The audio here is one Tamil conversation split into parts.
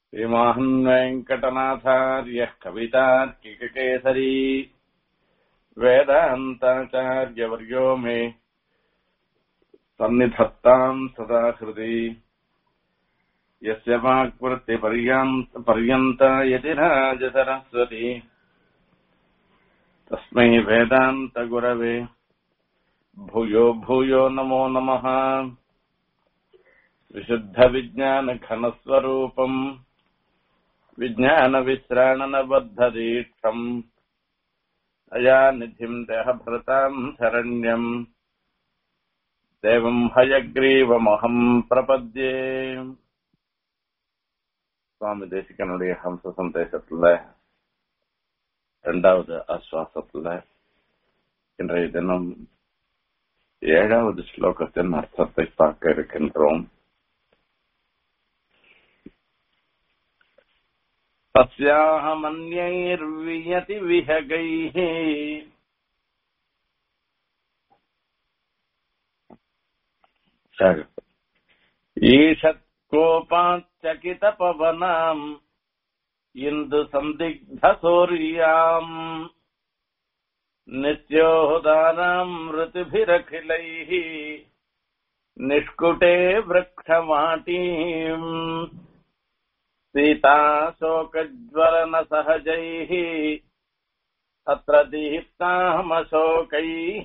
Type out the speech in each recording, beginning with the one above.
श्रीमान् वेङ्कटनाथार्यः कवितार्किककेसरी वेदान्ताचार्यवर्यो मे सन्निधत्ताम् सदा हृदि यस्य वाक्वृत्तिपर्यन्त पर्यन्त यतिराजसरस्वती तस्मै वेदान्तगुरवे भूयो भूयो नमो नमः विशुद्धविज्ञानघनस्वरूपम् विज्ञानविश्राणनबद्धदीक्षम् अयानिधिम् देहभृताम् शरण्यम् देवम् हयग्रीवमहम् प्रपद्ये சுவாமி தேசிகனுடைய ஹம்ச சந்தேசத்துல இரண்டாவது ஆஸ்வாசத்துல இன்றைய தினம் ஏழாவது ஸ்லோகத்தின் அர்த்தத்தை பார்க்க இருக்கின்றோம் तस्याह मन्यैर्वियति विहगैः ईषत्कोपाच्चकितपवनाम् इन्दुसन्दिग्धसौर्याम् नित्योदानाम् ऋतुभिरखिलैः निष्कुटे वृक्षमाटीम् सीताशोकज्वलनसहजैः तत्र दीप्तामशोकैः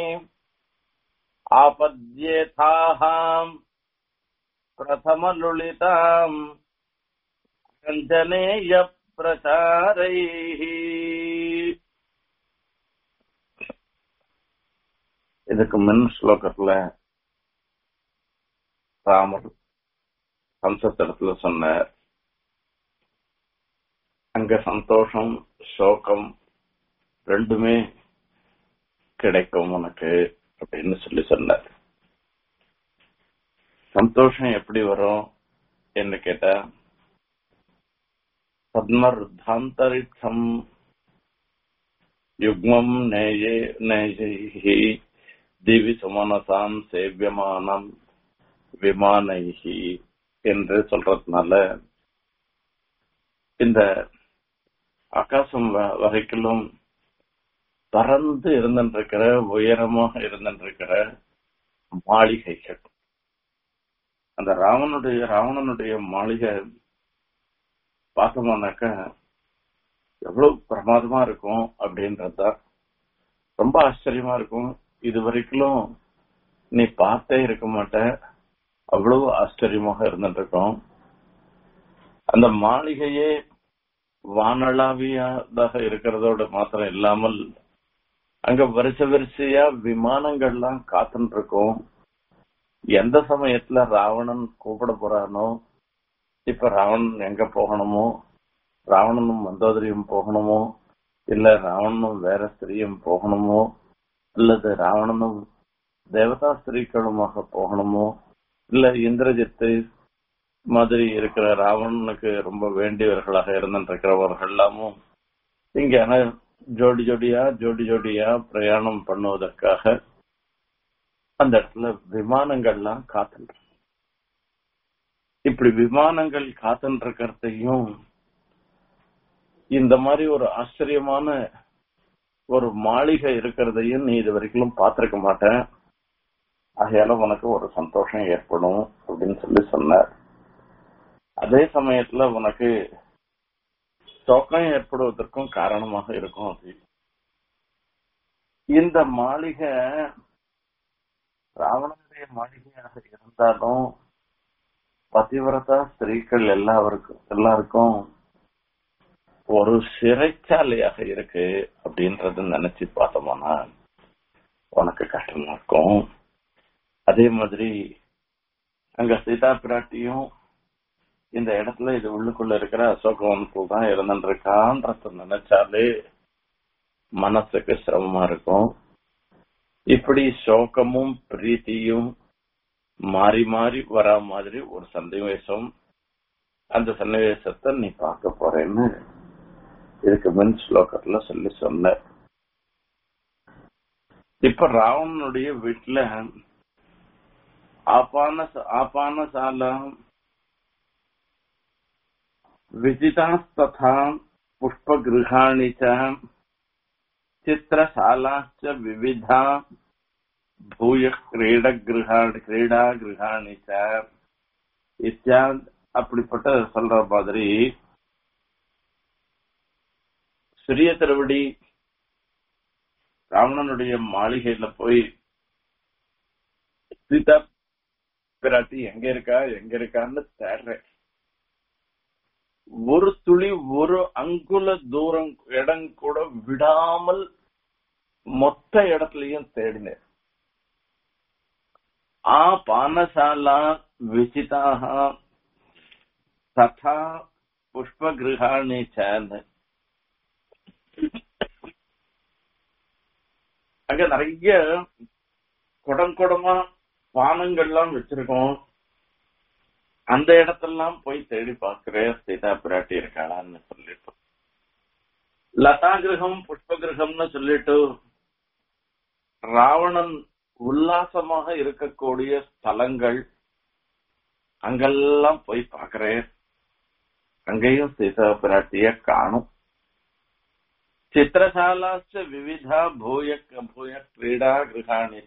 आपद्येथाः प्रथमलुलिताम् कञ्जनेयप्रचारैः இதுக்கு முன் ஸ்லோகத்துல ராமர் ஹம்சத்திடத்துல சொன்னார் அங்க சந்தோஷம் சோகம் ரெண்டுமே கிடைக்கும் உனக்கு அப்படின்னு சொல்லி சொன்னார் சந்தோஷம் எப்படி வரும் என்று கேட்டா பத்மருத்தாந்தரிக்ஷம் யுக்மம் நேயே நேயி திவி சுமனசாம் சேவியமானம் விமானைஹி என்று சொல்றதுனால இந்த ஆகாசம் வரைக்கும் பறந்து இருந்திருக்கிற உயரமாக இருந்திருக்கிற மாளிகைகள் அந்த ராவனுடைய ராவணனுடைய மாளிகை பார்த்தோம்னாக்க எவ்வளவு பிரமாதமா இருக்கும் அப்படின்றதுதான் ரொம்ப ஆச்சரியமா இருக்கும் இது வரைக்கும் நீ பார்த்தே இருக்க மாட்ட அவ்வளவு ஆச்சரியமாக இருந்துட்டு இருக்கும் அந்த மாளிகையே வானளாவியதாக இருக்கிறதோட மாத்திரம் இல்லாமல் அங்க வரிசை வரிசையா விமானங்கள்லாம் காத்துட்டு இருக்கும் எந்த சமயத்துல ராவணன் கூப்பிட போறானோ இப்ப ராவணன் எங்க போகணுமோ ராவணனும் மந்தோதரியும் போகணுமோ இல்ல ராவணனும் வேற ஸ்திரீயும் போகணுமோ அல்லது ராவணனும் தேவதா ஸ்திரீக்களுமாக போகணுமோ இல்ல இந்திரஜித்து மாதிரி இருக்கிற ராவணனுக்கு ரொம்ப வேண்டியவர்களாக இருந்திருக்கிறவர்கள் எல்லாமும் இங்க ஜோடி ஜோடியா ஜோடி ஜோடியா பிரயாணம் பண்ணுவதற்காக அந்த இடத்துல விமானங்கள்லாம் காத்துட்டு இப்படி விமானங்கள் காத்துட்டு இருக்கிறதையும் இந்த மாதிரி ஒரு ஆச்சரியமான ஒரு மாளிகை இருக்கிறதையும் நீ இது வரைக்கும் பார்த்திருக்க மாட்டேன் ஆகையால உனக்கு ஒரு சந்தோஷம் ஏற்படும் அப்படின்னு சொல்லி சொன்னார் அதே சமயத்துல உனக்கு சோக்கம் ஏற்படுவதற்கும் காரணமாக இருக்கும் அது இந்த மாளிகை ராவணனுடைய மாளிகையாக இருந்தாலும் பதிவிரதா ஸ்திரீகள் எல்லாருக்கும் எல்லாருக்கும் ஒரு சிறைச்சாலையாக இருக்கு அப்படின்றத நினைச்சு பார்த்தோம்னா உனக்கு கஷ்டமா இருக்கும் அதே மாதிரி அங்க சீதா பிராட்டியும் இந்த இடத்துல இது உள்ளுக்குள்ள இருக்கிற அசோகவனத்தில் தான் இருந்துருக்கான்றத நினைச்சாலே மனசுக்கு சிரமமா இருக்கும் இப்படி சோகமும் பிரீத்தியும் மாறி மாறி வரா மாதிரி ஒரு சன்னிவேசம் அந்த சன்னிவேசத்தை நீ பார்க்க போறேன்னு இதுக்கு முன் ஸ்லோகத்துல சொல்லி சொன்ன இப்ப ராவணனுடைய வீட்டுல ஆப்பான ஆப்பான சாலம் विजितास्तथा पुष्पगृहाणि च चित्रशालाश्च विविधा भूय क्रीडगृहाणि क्रीडागृहाणि च இத்தியாத் அப்படிப்பட்ட சொல்ற மாதிரி சிறிய திருவடி ராவணனுடைய மாளிகையில போய் சீதா பிராட்டி எங்க இருக்கா எங்க இருக்கான்னு தேடுறேன் ஒரு துளி ஒரு அங்குல தூரம் இடம் கூட விடாமல் மொத்த இடத்துலயும் தேடினேன் ஆ பானசாலா விசிதாக ததா புஷ்பகிருஹாணி சேர்ந்து அங்க நிறைய குடம் குடமா பானங்கள்லாம் வச்சிருக்கோம் அந்த இடத்தெல்லாம் போய் தேடி பார்க்கிறேன் சீதா பிராட்டி இருக்காளான்னு சொல்லிட்டு லதா கிரகம் புஷ்ப கிரகம்னு சொல்லிட்டு ராவணன் உல்லாசமாக இருக்கக்கூடிய ஸ்தலங்கள் அங்கெல்லாம் போய் பார்க்கிறேன் அங்கேயும் சீதா பிராட்டிய காணும் சித்திரசாலாச்ச விவிதா பூய பூய கிரீடா கிரகாணி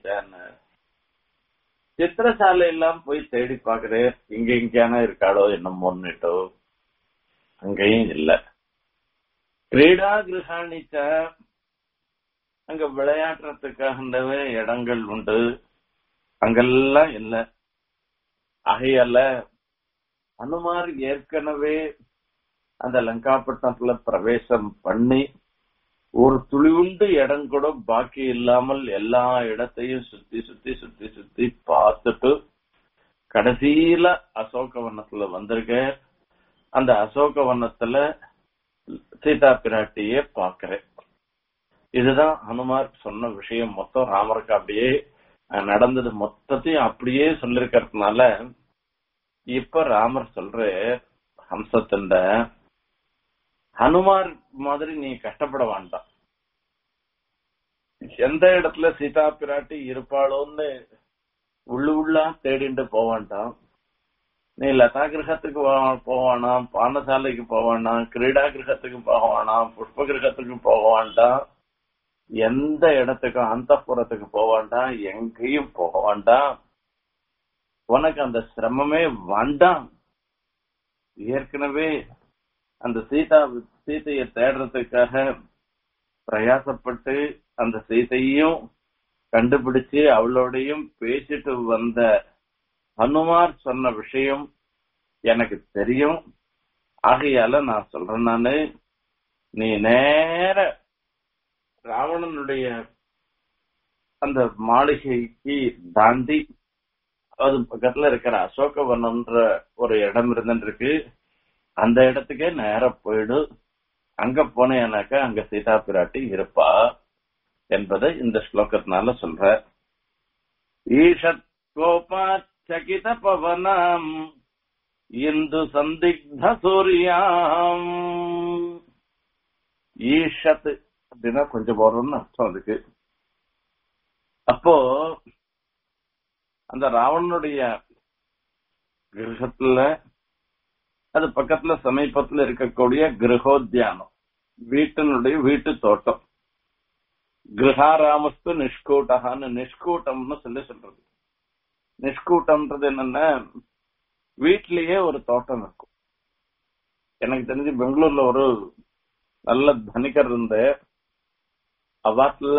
சித்திரசாலை எல்லாம் போய் தேடி பாக்குறேன் இங்க இங்கேனா இருக்காளோ என்னமோன்னுட்டோ அங்கேயும் இல்ல கிரீடா கிரகாணிச்ச அங்க விளையாடுறதுக்காகவே இடங்கள் உண்டு அங்கெல்லாம் இல்ல ஆகையால அனுமார் ஏற்கனவே அந்த லங்காப்பட்டினத்துல பிரவேசம் பண்ணி ஒரு துளிவுண்டு இடம் கூட பாக்கி இல்லாமல் எல்லா இடத்தையும் சுத்தி சுத்தி சுத்தி சுத்தி பார்த்துட்டு கடைசியில அசோகவனத்துல வந்திருக்க அந்த அசோகவனத்துல சீதா பிராட்டிய பாக்குறேன் இதுதான் ஹனுமார் சொன்ன விஷயம் மொத்தம் ராமருக்கு அப்படியே நடந்தது மொத்தத்தையும் அப்படியே சொல்லிருக்கிறதுனால இப்ப ராமர் சொல்ற ஹம்சத்தின் ஹனுமார் மாதிரி நீ கஷ்டப்பட வேண்டாம் எந்த இடத்துல சீதா பிராட்டி இருப்பாளோன்னு உள்ளு உள்ளா தேடிட்டு போவான்டாம் நீ லதா கிரகத்துக்கு போவானாம் பானசாலைக்கு போவானாம் கிரீடா கிரகத்துக்கு போவானாம் புஷ்ப கிரகத்துக்கு போவான்டாம் எந்த இடத்துக்கும் அந்த புறத்துக்கு போவான்டாம் எங்கேயும் போக வேண்டாம் உனக்கு அந்த சிரமமே வேண்டாம் ஏற்கனவே அந்த சீதா சீதையை தேடுறதுக்காக பிரயாசப்பட்டு அந்த சீதையும் கண்டுபிடிச்சு அவளோடையும் பேசிட்டு வந்த ஹனுமார் சொன்ன விஷயம் எனக்கு தெரியும் ஆகையால நான் சொல்றேன் நானு நீ நேர ராவணனுடைய அந்த மாளிகைக்கு தாண்டி அது பக்கத்துல இருக்கிற அசோகவனம்ன்ற ஒரு இடம் இருந்துருக்கு அந்த இடத்துக்கே நேர போயிடு அங்க போனேனாக்கா அங்க சீதா பிராட்டி இருப்பா என்பதை இந்த ஸ்லோகத்தினால சொல்ற ஈஷத் கோபாச்சகித பவனம் இந்து சந்திக்த சூரியாம் ஈஷத் அப்படின்னா கொஞ்சம் போறோம்னு அர்த்தம் அதுக்கு அப்போ அந்த ராவணனுடைய கிரகத்துல அது பக்கத்துல சமீபத்துல இருக்கக்கூடிய கிரகோத்தியானம் வீட்டினுடைய வீட்டு தோட்டம் கிரகாராமஸ்து நிஷ்கூட்டகான்னு நிஷ்கூட்டம்னு சொல்லி சொல்றது நிஷ்கூட்டம்ன்றது என்னன்னா வீட்லயே ஒரு தோட்டம் இருக்கும் எனக்கு தெரிஞ்சு பெங்களூர்ல ஒரு நல்ல தனிகர் இருந்த அவாத்துல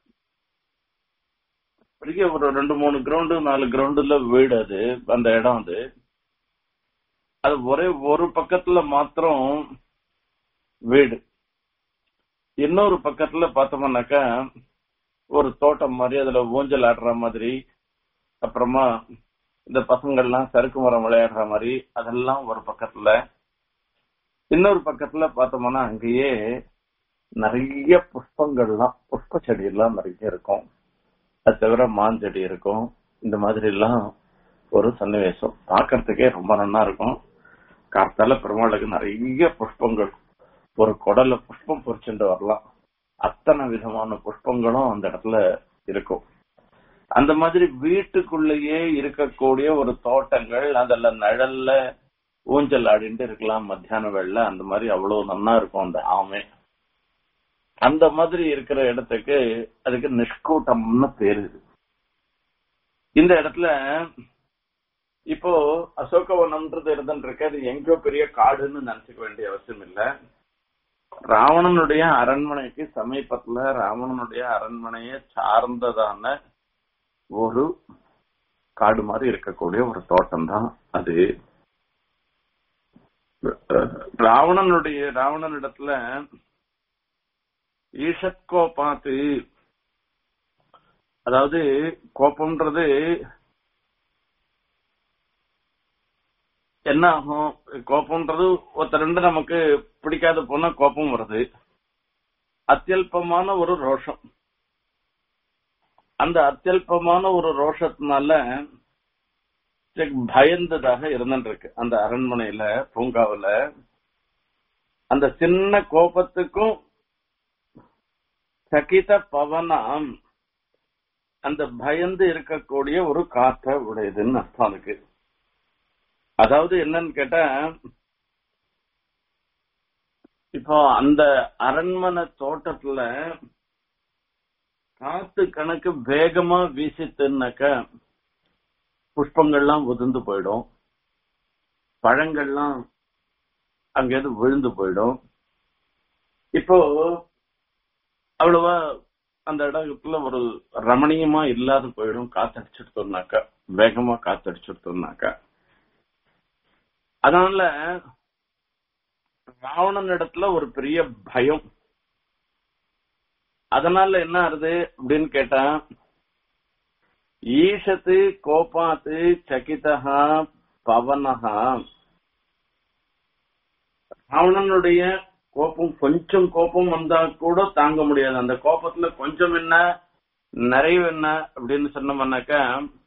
பெரிய ஒரு ரெண்டு மூணு கிரவுண்டு நாலு கிரவுண்டுல வீடு அது அந்த இடம் அது அது ஒரே ஒரு பக்கத்துல மாத்திரம் வீடு இன்னொரு பக்கத்துல பார்த்தோம்னாக்கா ஒரு தோட்டம் மாதிரி அதுல ஊஞ்சல் ஆடுற மாதிரி அப்புறமா இந்த பசங்கள்லாம் சறுக்கு மரம் விளையாடுற மாதிரி அதெல்லாம் ஒரு பக்கத்துல இன்னொரு பக்கத்துல பார்த்தோம்னா அங்கேயே நிறைய புஷ்பங்கள்லாம் புஷ்ப செடி எல்லாம் நிறைய இருக்கும் அது தவிர மாஞ்செடி இருக்கும் இந்த மாதிரி எல்லாம் ஒரு சன்னிவேசம் பார்க்கறதுக்கே ரொம்ப நல்லா இருக்கும் கார்த்தால பெருமாளுக்கு நிறைய புஷ்பங்கள் ஒரு குடல புஷ்பம் பொறிச்சுட்டு வரலாம் அத்தனை விதமான புஷ்பங்களும் அந்த இடத்துல இருக்கும் அந்த மாதிரி வீட்டுக்குள்ளேயே இருக்கக்கூடிய ஒரு தோட்டங்கள் அதுல நிழல்ல ஊஞ்சல் ஆடிட்டு இருக்கலாம் மத்தியான வேளையில அந்த மாதிரி அவ்வளவு நன்னா இருக்கும் அந்த ஆமை அந்த மாதிரி இருக்கிற இடத்துக்கு அதுக்கு நிஷ்கூட்டம்னு பேரு இது. இந்த இடத்துல இப்போ அசோகவனம்ன்றது இருந்துருக்கு அது எங்கேயோ பெரிய காடுன்னு நினைச்சுக்க வேண்டிய அவசியம் இல்ல ராவணனுடைய அரண்மனைக்கு சமீபத்துல ராவணனுடைய அரண்மனையை சார்ந்ததான ஒரு காடு மாதிரி இருக்கக்கூடிய ஒரு தோட்டம் தான் அது ராவணனுடைய ராவணனிடத்துல ஈஷத் கோபாத்து அதாவது கோபம்ன்றது என்ன ஆகும் கோபம்ன்றது ஒருத்தர் ரெண்டு நமக்கு பிடிக்காத போனா கோபம் வருது அத்தியல்பமான ஒரு ரோஷம் அந்த அத்தியல்பமான ஒரு ரோஷத்தினால பயந்ததாக இருந்துருக்கு அந்த அரண்மனையில பூங்காவுல அந்த சின்ன கோபத்துக்கும் சகித பவனம் அந்த பயந்து இருக்கக்கூடிய ஒரு காற்ற உடையதுன்னு அர்த்தம் அதுக்கு அதாவது என்னன்னு கேட்டா இப்போ அந்த அரண்மனை தோட்டத்துல காத்து கணக்கு வேகமா வீசித்துனாக்க புஷ்பங்கள்லாம் உதிர்ந்து போயிடும் பழங்கள்லாம் அங்கேருந்து விழுந்து போயிடும் இப்போ அவ்வளவா அந்த இடத்துல ஒரு ரமணீயமா இல்லாத போயிடும் காத்தடிச்சுட்டோம்னாக்கா வேகமா காத்தடிச்சுட்டோம்னாக்கா அதனால ராவணன் இடத்துல ஒரு பெரிய பயம் அதனால என்ன ஆறுது அப்படின்னு கேட்டா ஈஷத்து கோபாத்து சகிதா பவனஹா ராவணனுடைய கோபம் கொஞ்சம் கோபம் வந்தா கூட தாங்க முடியாது அந்த கோபத்துல கொஞ்சம் என்ன நிறைவு என்ன அப்படின்னு சொன்னோம்னாக்கா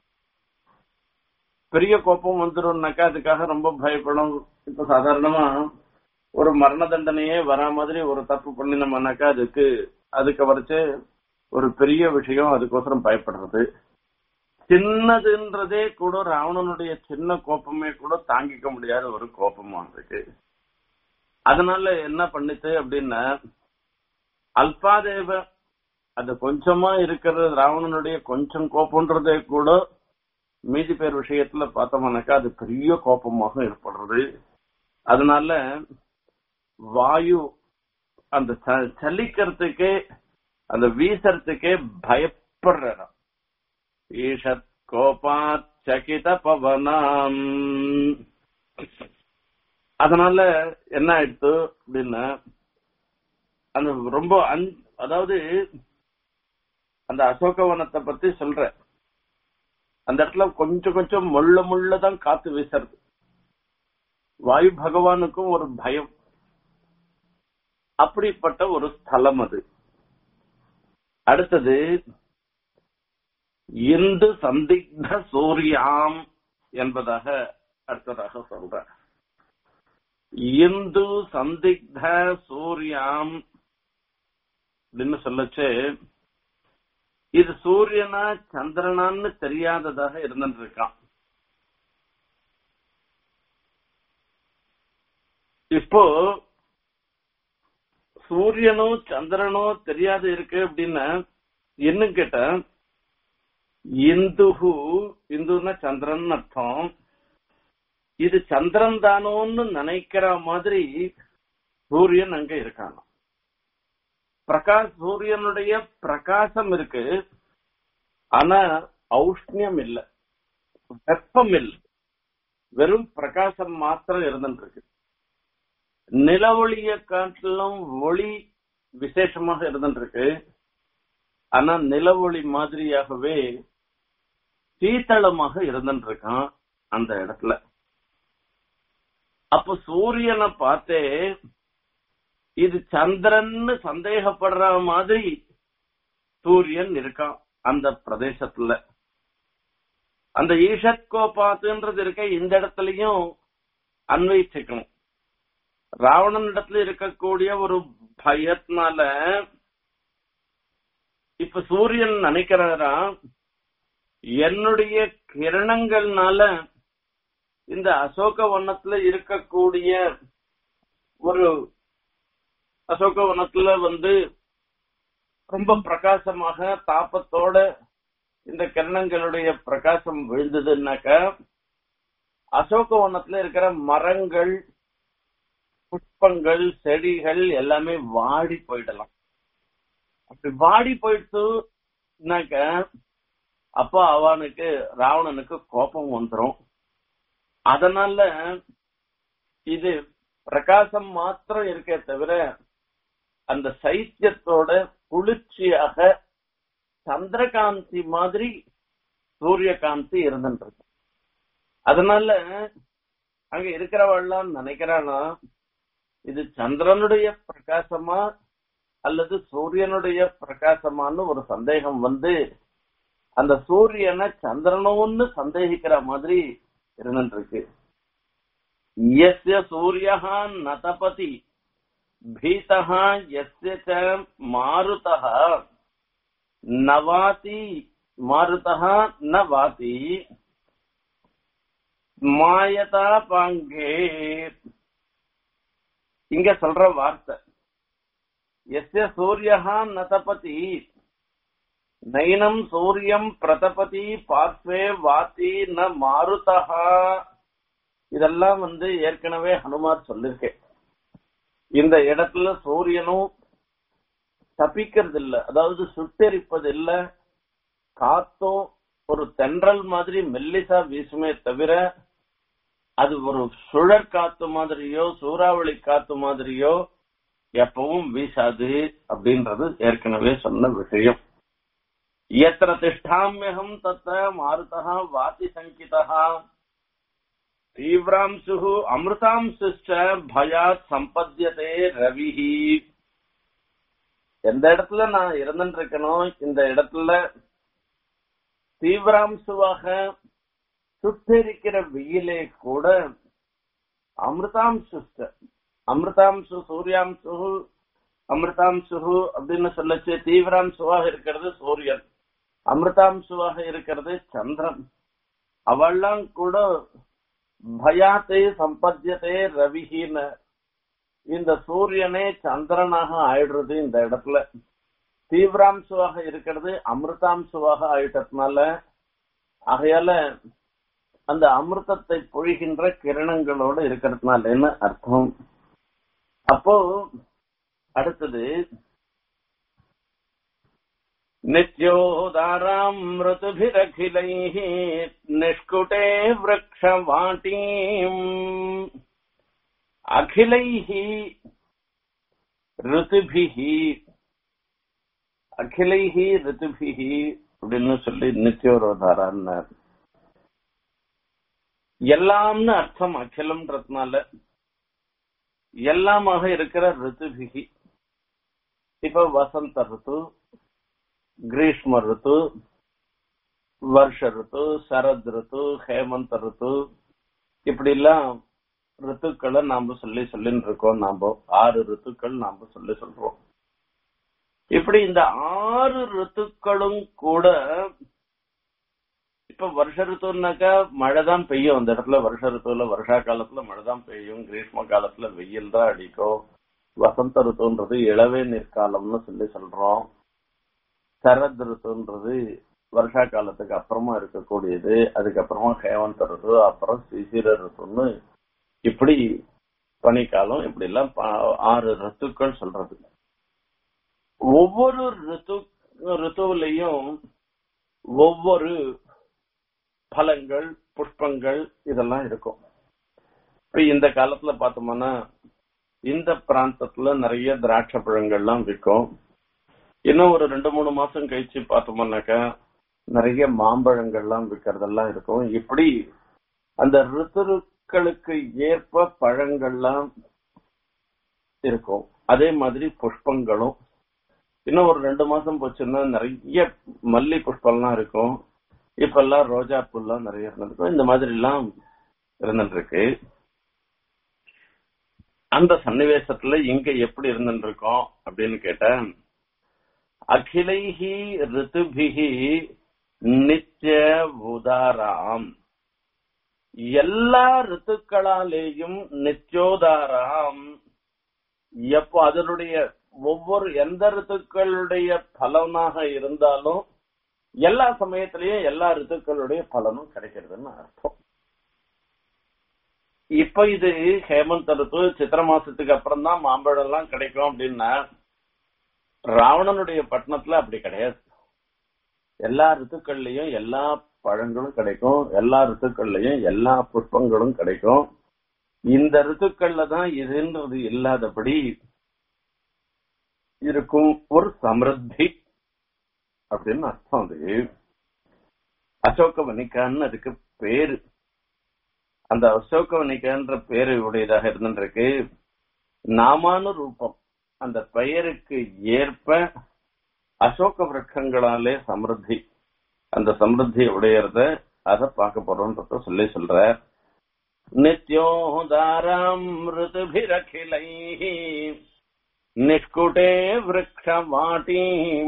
பெரிய கோபம் வந்துடும்னாக்கா அதுக்காக ரொம்ப பயப்படும் இப்ப சாதாரணமா ஒரு மரண தண்டனையே வரா மாதிரி ஒரு தப்பு பண்ணினோம்னாக்கா அதுக்கு அதுக்கு வரைச்சு ஒரு பெரிய விஷயம் அதுக்கோசரம் பயப்படுறது சின்னதுன்றதே கூட ராவணனுடைய சின்ன கோபமே கூட தாங்கிக்க முடியாத ஒரு கோபமா இருக்கு அதனால என்ன பண்ணுச்சு அப்படின்னா அல்பாதேவ அது கொஞ்சமா இருக்கிற ராவணனுடைய கொஞ்சம் கோபம்ன்றதே கூட மீதி பேர் விஷயத்துல பார்த்தோம்னாக்கா அது பெரிய கோபமாக ஏற்படுறது அதனால வாயு அந்த ச- சலிக்கிறதுக்கே அந்த வீசறதுக்கே பயப்படுற ஈஷத் கோபாத் சகித பவனம் அதனால என்ன ஆயிடுத்து அப்படின்னா அந்த ரொம்ப அஞ்- அதாவது அந்த அசோகவனத்தை பத்தி சொல்ற அந்த இடத்துல கொஞ்சம் கொஞ்சம் முள்ள முள்ளதான் காத்து வீசுறது வாயு பகவானுக்கும் ஒரு பயம் அப்படிப்பட்ட ஒரு ஸ்தலம் அது அடுத்தது இந்து சந்திக்த சூரியாம் என்பதாக அடுத்ததாக சொல்ற இந்து சந்திக்த சூரியாம் அப்படின்னு சொல்லச்சு இது சூரியனா சந்திரனான்னு தெரியாததாக இருந்துட்டு இருக்கான் இப்போ சூரியனோ சந்திரனோ தெரியாது இருக்கு அப்படின்னா என்ன கேட்ட இந்துஹு இந்துன்னா சந்திரன் அர்த்தம் இது சந்திரன் தானோன்னு நினைக்கிற மாதிரி சூரியன் அங்க இருக்கான் பிரகாஷ் சூரியனுடைய பிரகாசம் இருக்கு ஆனா ஔஷ்ணியம் இல்ல வெப்பம் இல்ல வெறும் பிரகாசம் மாத்திரம் இருந்துட்டு இருக்கு நில ஒளிய காட்டிலும் ஒளி விசேஷமாக இருந்துட்டு இருக்கு ஆனா நில ஒளி மாதிரியாகவே சீத்தளமாக இருந்துட்டு இருக்கான் அந்த இடத்துல அப்ப சூரியனை பார்த்தே இது சந்திரன்னு சந்தேகப்படுற மாதிரி சூரியன் இருக்கான் அந்த பிரதேசத்துல அந்த ஈஷத் கோபாத்துன்றது இருக்க இந்த இடத்துலயும் அன்வயிச்சுக்கணும் ராவணன் இடத்துல இருக்கக்கூடிய ஒரு பயத்தினால இப்ப சூரியன் நினைக்கிறாரா என்னுடைய கிரணங்கள்னால இந்த அசோக வனத்துல இருக்கக்கூடிய ஒரு அசோக வனத்துல வந்து ரொம்ப பிரகாசமாக தாப்பத்தோட இந்த கிரணங்களுடைய பிரகாசம் விழுந்ததுன்னாக்க அசோக வனத்துல இருக்கிற மரங்கள் புஷ்பங்கள் செடிகள் எல்லாமே வாடி போயிடலாம் அப்படி வாடி போயிட்டுனாக்க அப்போ அவனுக்கு ராவணனுக்கு கோபம் வந்துரும் அதனால இது பிரகாசம் மாத்திரம் இருக்கே தவிர அந்த சைத்தியத்தோட குளிர்ச்சியாக சந்திரகாந்தி மாதிரி சூரியகாந்தி இருந்துருக்கு அதனால அங்க இருக்கிறவள்லாம் நினைக்கிறானா இது சந்திரனுடைய பிரகாசமா அல்லது சூரியனுடைய பிரகாசமான்னு ஒரு சந்தேகம் வந்து அந்த சூரியனை சந்திரனோன்னு சந்தேகிக்கிற மாதிரி இருந்துருக்கு எஸ்ய சூரியஹா நதபதி பீதஹா எஸ்ய ச மாருதः நவாதி மாருதः நவாதி மாயதா பாங்கே இங்க சொல்ற வார்த்தை எஸ்ய சூரியஹா நதபதி நைனம் சூரியம் பிரதபதி பார்ஸ்வே வாத்தி ந மாருதஹா இதெல்லாம் வந்து ஏற்கனவே ஹனுமார் சொல்லிருக்கேன் இந்த இடத்துல சூரியனும் தப்பிக்கிறது இல்ல அதாவது சுட்டெரிப்பது இல்ல காத்தும் ஒரு தென்றல் மாதிரி மெல்லிசா வீசுமே தவிர அது ஒரு சுழற் காத்து மாதிரியோ சூறாவளி காத்து மாதிரியோ எப்பவும் வீசாது அப்படின்றது ஏற்கனவே சொன்ன விஷயம் எத்திர திஷ்டாமியகம் தத்த மாருதா வாதி சங்கிதா தீவிராம்சு அமிர்தாம்சுச்ச பயாத் சம்பத்தியதே ரவிஹி எந்த இடத்துல நான் இருந்துட்டு இருக்கணும் இந்த இடத்துல தீவிராம்சுவாக சுட்டெரிக்கிற வெயிலே கூட அமிர்தாம்சு அமிர்தாம்சு சூரியாம்சு அமிர்தாம்சு அப்படின்னு சொல்லச்சு தீவிராம்சுவாக இருக்கிறது சூரியன் அமிர்தாம்சுவாக இருக்கிறது சந்திரன் அவெல்லாம் கூட பயாத்தை சம்பத்தியதே ரவிஹின்னு இந்த சூரியனே சந்திரனாக ஆயிடுறது இந்த இடத்துல தீவிராம்சுவாக இருக்கிறது அமிர்தாம்சுவாக ஆயிட்டதுனால ஆகையால அந்த அமிர்தத்தை பொழிகின்ற கிரணங்களோட இருக்கிறதுனாலன்னு அர்த்தம் அப்போ அடுத்தது நித்யோதாராம் ऋतुभिरखिलैः निष्कुटे वृक्षवाटीम् अखिलैः ऋतुभिः அகிலைஹ ரித்துபிஹி அப்படின்னு சொல்லி நித்தியோரோதாரான்னு எல்லாம்னு அர்த்தம் அகிலம்ன்றதுனால எல்லாமாக இருக்கிற ரித்துபிகி இப்ப வசந்த ரித்து கிரீஷ்ம ரித்து வருஷ ரித்து சரத் ரித்து ஹேமந்த ரித்து இப்படி எல்லாம் ரித்துக்களை நாம சொல்லி சொல்லின்னு இருக்கோம் நாம ஆறு ரித்துக்கள் நாம சொல்லி சொல்றோம் இப்படி இந்த ஆறு ரித்துக்களும் கூட இப்ப வருஷ ரித்துனாக்கா மழை தான் பெய்யும் அந்த இடத்துல வருஷ ரித்துவில் வருஷா காலத்துல மழை தான் பெய்யும் கிரீஷ்ம காலத்துல வெயில் தான் அடிக்கும் வசந்த ரித்துன்றது இளவே நீர்காலம்னு சொல்லி சொல்றோம் சரத் ரித்துன்றது வருஷா காலத்துக்கு அப்புறமா இருக்கக்கூடியது அதுக்கப்புறமா ஹேவந்த ரித்து அப்புறம் சிசிர ரித்துன்னு இப்படி பனிக்காலம் இப்படி எல்லாம் ஆறு ரித்துக்கள் சொல்றது ஒவ்வொரு ரித்து ரித்துவிலையும் ஒவ்வொரு பழங்கள் புஷ்பங்கள் இதெல்லாம் இருக்கும் இப்ப இந்த காலத்துல பார்த்தோம்னா இந்த பிராந்தத்துல நிறைய திராட்சை பழங்கள்லாம் விற்கும் இன்னும் ஒரு ரெண்டு மூணு மாசம் கழிச்சு பார்த்தோம்னாக்கா நிறைய மாம்பழங்கள்லாம் விற்கிறதெல்லாம் இருக்கும் இப்படி அந்த ரித்துருக்களுக்கு ஏற்ப பழங்கள்லாம் இருக்கும் அதே மாதிரி புஷ்பங்களும் இன்னும் ஒரு ரெண்டு மாசம் போச்சுன்னா நிறைய மல்லி புஷ்பம்லாம் இருக்கும் இப்ப எல்லாம் ரோஜா பூல்லாம் நிறைய இருந்திருக்கும் இந்த மாதிரி எல்லாம் இருந்துட்டு இருக்கு அந்த சன்னிவேசத்துல இங்க எப்படி இருந்துட்டு இருக்கோம் அப்படின்னு கேட்டா அகிலைஹி ரித்துபிகி நித்திய உதாராம் எல்லா ரித்துக்களாலேயும் நித்யோதாராம் எப்போ அதனுடைய ஒவ்வொரு எந்த ரித்துக்களுடைய பலனாக இருந்தாலும் எல்லா சமயத்திலயும் எல்லா ரித்துக்களுடைய பலனும் கிடைக்கிறதுன்னு அர்த்தம் இப்ப இது ஹேமந்த் ரித்து சித்திர மாசத்துக்கு அப்புறம் தான் மாம்பழம் எல்லாம் கிடைக்கும் அப்படின்னா ராவணனுடைய பட்டணத்துல அப்படி கிடையாது எல்லா ரித்துக்கள்லயும் எல்லா பழங்களும் கிடைக்கும் எல்லா ரித்துக்கள்லயும் எல்லா புஷ்பங்களும் கிடைக்கும் இந்த ரித்துக்கள்ல தான் இதுன்றது இல்லாதபடி இருக்கும் ஒரு சமிருத்தி அப்படின்னு அர்த்தம் அது அசோகவனிக்கான்னு அதுக்கு பேரு அந்த அசோகவனிக்கான்ற பேரு உடையதாக இருந்துருக்கு நாமானு ரூபம் அந்த பெயருக்கு ஏற்ப அசோக விரட்சங்களாலே சமிருத்தி அந்த சமிருத்தி உடையறத அத பார்க்க போறோம்ன்றத சொல்லி சொல்ற நித்யோதாரம் ருதுபிரகிலை நிஷ்குட்டே விரக்ஷவாட்டி